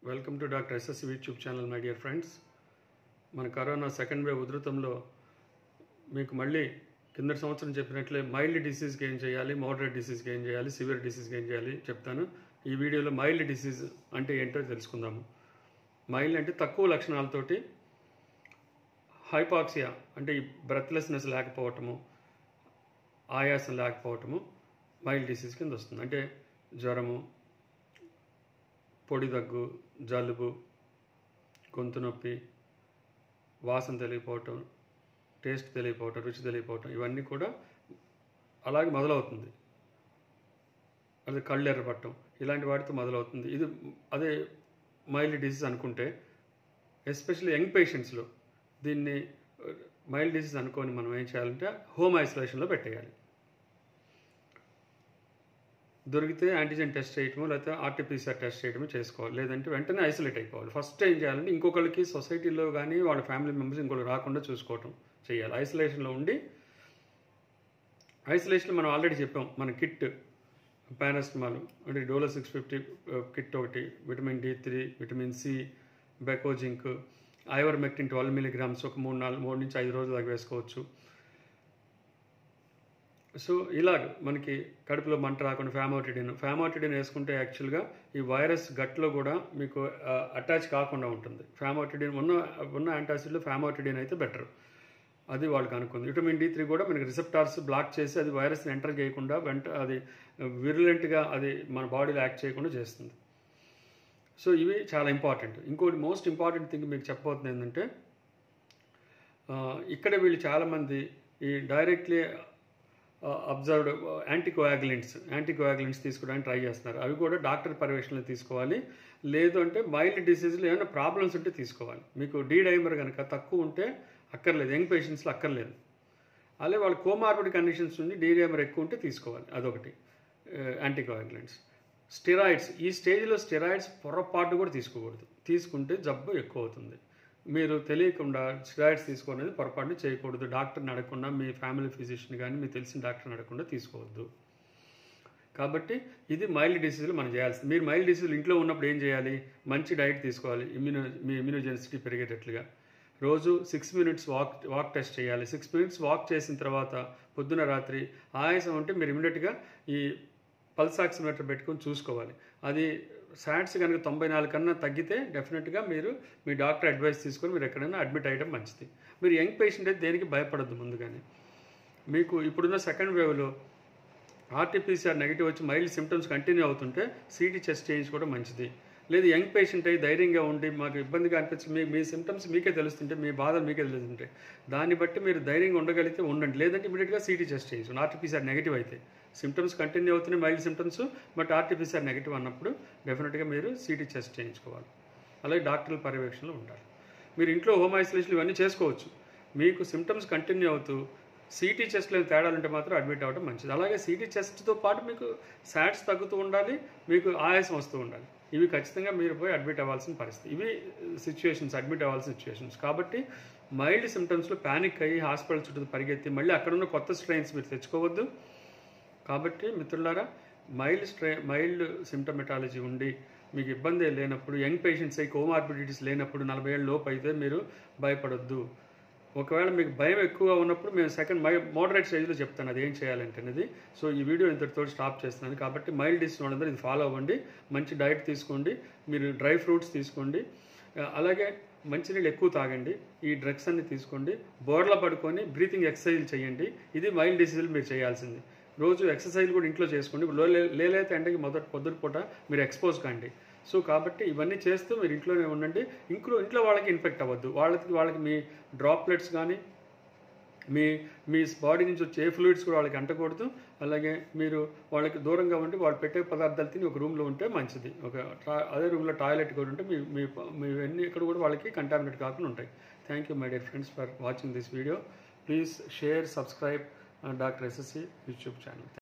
welcome to doctor SSC YouTube channel my dear friends మన corona second wave ఉధృతంలో మీకు మళ్ళీ కిందటి సంవత్సరం చెప్పినట్లే మైల్డ్ డిసీజ్కి ఏం చేయాలి మోడరేట్ డిసీజ్కి ఏం చేయాలి సివియర్ డిసీజ్కి ఏం చేయాలి చెప్తాను ఈ వీడియోలో మైల్డ్ డిసీజ్ అంటే ఏంటో తెలుసుకుందాము మైల్డ్ అంటే తక్కువ లక్షణాలతోటి హైపాక్సియా అంటే ఈ బ్రెత్లెస్నెస్ లేకపోవటము ఆయాసం లేకపోవటము మైల్డ్ డిసీజ్ కింద వస్తుంది అంటే జ్వరము పొడి దగ్గు జలుబు గొంతు నొప్పి వాసన తెలియపోవటం టేస్ట్ తెలియపోవటం రుచి తెలియపోవటం ఇవన్నీ కూడా అలాగే మొదలవుతుంది అది కళ్ళు ఎర్రపట్టడం ఇలాంటి వాటితో మొదలవుతుంది ఇది అదే మైల్డ్ డిసీజ్ అనుకుంటే ఎస్పెషల్లీ యంగ్ పేషెంట్స్లో దీన్ని మైల్డ్ డిసీజ్ అనుకొని మనం ఏం చేయాలంటే హోమ్ ఐసోలేషన్లో పెట్టేయాలి దొరికితే యాంటీజెన్ టెస్ట్ చేయటమో లేకపోతే ఆర్టీపీసీఆర్ టెస్ట్ చేయడమో చేసుకోవాలి లేదంటే వెంటనే ఐసోలేట్ అయిపోవాలి ఫస్ట్ ఏం చేయాలంటే ఇంకొకరికి సొసైటీలో కానీ వాళ్ళ ఫ్యామిలీ మెంబర్స్ ఇంకొకరు రాకుండా చూసుకోవటం చేయాలి ఐసోలేషన్లో ఉండి ఐసోలేషన్ మనం ఆల్రెడీ చెప్పాం మన కిట్ పారాస్టమాల్ అంటే డోలో సిక్స్ ఫిఫ్టీ కిట్ ఒకటి vitamin D three vitamin C Becozinc ivermectin twelve milligrams ఒక మూడు నాలుగు మూడు నుంచి ఐదు రోజులు దాకా వేసుకోవచ్చు సో ఇలాగ మనకి కడుపులో మంట రాకుండా ఫ్యామోటిడిన్ ఫ్యామోటిడిన్ వేసుకుంటే యాక్చువల్గా ఈ వైరస్ గట్లో కూడా మీకు అటాచ్ కాకుండా ఉంటుంది ఫ్యామోటిడిన్ ఉన్న ఉన్న యాంటాసిడ్లో ఫ్యామోటిడిన్ అయితే బెటర్ అది వాళ్ళకి అనుకుంది విటమిన్ డి త్రీ కూడా మనకి రిసెప్టార్స్ బ్లాక్ చేసి అది వైరస్ని ఎంటర్ చేయకుండా వెంట అది విరులెంట్గా అది మన బాడీలో యాక్ట్ చేయకుండా చేస్తుంది సో ఇవి చాలా ఇంపార్టెంట్ ఇంకోటి మోస్ట్ ఇంపార్టెంట్ థింగ్ మీకు చెప్పబోతుంది ఏంటంటే ఇక్కడ వీళ్ళు చాలామంది ఈ డైరెక్ట్లీ అబ్జర్వ్డ్ యాంటీకోయాగులెంట్స్ యాంటీకోయాగులెంట్స్ తీసుకోవడానికి ట్రై చేస్తున్నారు అవి కూడా డాక్టర్ పర్యవేక్షణలో తీసుకోవాలి లేదు అంటే మైల్డ్ డిసీజ్లో ఏమైనా ప్రాబ్లమ్స్ ఉంటే తీసుకోవాలి మీకు డీ డైమర్ కనుక తక్కువ ఉంటే అక్కర్లేదు యంగ్ పేషెంట్స్లో అక్కర్లేదు అలాగే వాళ్ళ కోమార్బిడ్ కండిషన్స్ ఉంది డీ డైమర్ ఎక్కువ ఉంటే తీసుకోవాలి అదొకటి యాంటీకోయాగులెంట్స్ స్టెరాయిడ్స్ ఈ స్టేజ్లో స్టెరాయిడ్స్ పొరపాటు కూడా తీసుకోకూడదు తీసుకుంటే జబ్బు ఎక్కువ అవుతుంది మీరు తెలియకుండా స్టెరాయిడ్స్ తీసుకోనేది పొరపాటు చేయకూడదు డాక్టర్ని అడగకుండా మీ ఫ్యామిలీ ఫిజిషియన్ కానీ మీకు తెలిసిన డాక్టర్ని అడగకుండా తీసుకోవద్దు కాబట్టి ఇది మైల్డ్ డిసీజులు మనం చేయాల్సింది మీరు మైల్డ్ డిసీజులు ఇంట్లో ఉన్నప్పుడు ఏం చేయాలి మంచి డైట్ తీసుకోవాలి ఇమ్యూనో మీ ఇమ్యూనోజెన్సిటీ పెరిగేటట్లుగా రోజు six minutes walk walk test చేయాలి సిక్స్ మినిట్స్ వాక్ చేసిన తర్వాత పొద్దున రాత్రి ఆయాసం ఉంటే మీరు ఇమీడియట్గా ఈ పల్స్ ఆక్సిమీటర్ పెట్టుకొని చూసుకోవాలి అది శాట్స్ కనుక తొంభై నాలుగు కన్నా తగ్గితే డెఫినెట్గా మీరు మీ డాక్టర్ అడ్వైస్ తీసుకొని మీరు ఎక్కడైనా అడ్మిట్ అయ్యడం మంచిది మీరు యంగ్ పేషెంట్ అయితే దేనికి భయపడద్దు ముందుగానే మీకు ఇప్పుడున్న సెకండ్ వేవ్లో ఆర్టీపీసీఆర్ నెగిటివ్ వచ్చి మైల్డ్ సిమ్టమ్స్ కంటిన్యూ అవుతుంటే సీటీ చెస్ట్ చేయించుకోవడం మంచిది లేదు యంగ్ పేషెంట్ అయ్యి ధైర్యంగా ఉండి మాకు ఇబ్బందిగా అనిపించి మీ మీ సిమ్టమ్స్ మీకే తెలుస్తుంటే మీ బాధలు మీకే తెలుస్తుంటే దాన్ని బట్టి మీరు ధైర్యంగా ఉండగలిగితే ఉండండి లేదంటే ఇమీడియట్గా సీటీ చెస్ట్ చేయించు ఆర్టీపీసీఆర్ నెగిటివ్ అయితే సిమ్టమ్స్ కంటిన్యూ అవుతున్నాయి mild symptoms but RTPCR negative అన్నప్పుడు డెఫినెట్గా మీరు సీటీ చెస్ట్ చేయించుకోవాలి అలాగే డాక్టర్ల పర్యవేక్షణలో ఉండాలి మీరు ఇంట్లో హోమ్ ఐసోలేషన్ ఇవన్నీ చేసుకోవచ్చు మీకు సిమ్టమ్స్ కంటిన్యూ అవుతూ సీటీ చెస్ట్లో తేడాలు ఉంటే మాత్రం అడ్మిట్ అవ్వడం మంచిది అలాగే సీటీ చెస్ట్తో పాటు మీకు శాట్స్ తగ్గుతూ ఉండాలి మీకు ఆయాసం వస్తూ ఉండాలి ఇవి ఖచ్చితంగా మీరు పోయి అడ్మిట్ అవ్వాల్సిన పరిస్థితి ఇవి సిచ్యువేషన్స్ అడ్మిట్ అవ్వాల్సిన సిచ్యువేషన్స్ కాబట్టి మైల్డ్ సిమ్టమ్స్లో ప్యానిక్ అయ్యి హాస్పిటల్ చుట్టూ పరిగెత్తి మళ్ళీ అక్కడున్న కొత్త స్ట్రెయిన్స్ మీరు తెచ్చుకోవద్దు కాబట్టి మిత్రులారా మైల్డ్ స్ట్రై మైల్డ్ సిమ్టమెటాలజీ ఉండి మీకు ఇబ్బంది లేనప్పుడు యంగ్ పేషెంట్స్ అయి కోమార్బిడిటీస్ లేనప్పుడు నలభై ఏళ్ళ లోపు అయితే మీరు భయపడొద్దు ఒకవేళ మీకు భయం ఎక్కువగా ఉన్నప్పుడు మేము సెకండ్ మై మోడరేట్ స్టేజ్లో చెప్తాను అది ఏం చేయాలంటే అనేది సో ఈ వీడియో ఇంతటితో స్టాప్ చేస్తున్నాను కాబట్టి మైల్డ్ డిసీజ్ వాళ్ళందరూ ఇది ఫాలో అవ్వండి మంచి డైట్ తీసుకోండి మీరు డ్రై ఫ్రూట్స్ తీసుకోండి అలాగే మంచినీళ్ళు ఎక్కువ తాగండి ఈ డ్రగ్స్ అన్ని తీసుకోండి బోర్ల పడుకొని బ్రీతింగ్ ఎక్సర్సైజ్ చేయండి ఇది మైల్డ్ డిసీజులు మీరు చేయాల్సింది రోజు ఎక్సర్సైజ్ కూడా ఇంట్లో చేసుకోండి లేలైతే ఎండకి మొదటి పొద్దున పూట మీరు ఎక్స్పోజ్ కండి సో కాబట్టి ఇవన్నీ చేస్తూ మీరు ఇంట్లోనే ఉండండి ఇంట్లో ఇంట్లో వాళ్ళకి ఇన్ఫెక్ట్ అవ్వద్దు వాళ్ళకి వాళ్ళకి మీ డ్రాప్లెట్స్ కానీ మీ మీ బాడీ నుంచి వచ్చే ఏ ఫ్లూయిడ్స్ కూడా వాళ్ళకి అంటకూడదు అలాగే మీరు వాళ్ళకి దూరంగా ఉండి వాళ్ళు పెట్టే పదార్థాలు తిని ఒక రూమ్లో ఉంటే మంచిది ఒక అదే రూమ్లో టాయిలెట్ కూడా ఉంటే మీ మీ మీ అన్ని ఇక్కడ కూడా వాళ్ళకి కంటామినేట్ కాకుండా ఉంటాయి thank you my dear friends for watching this video please share subscribe doctor SSC YouTube channel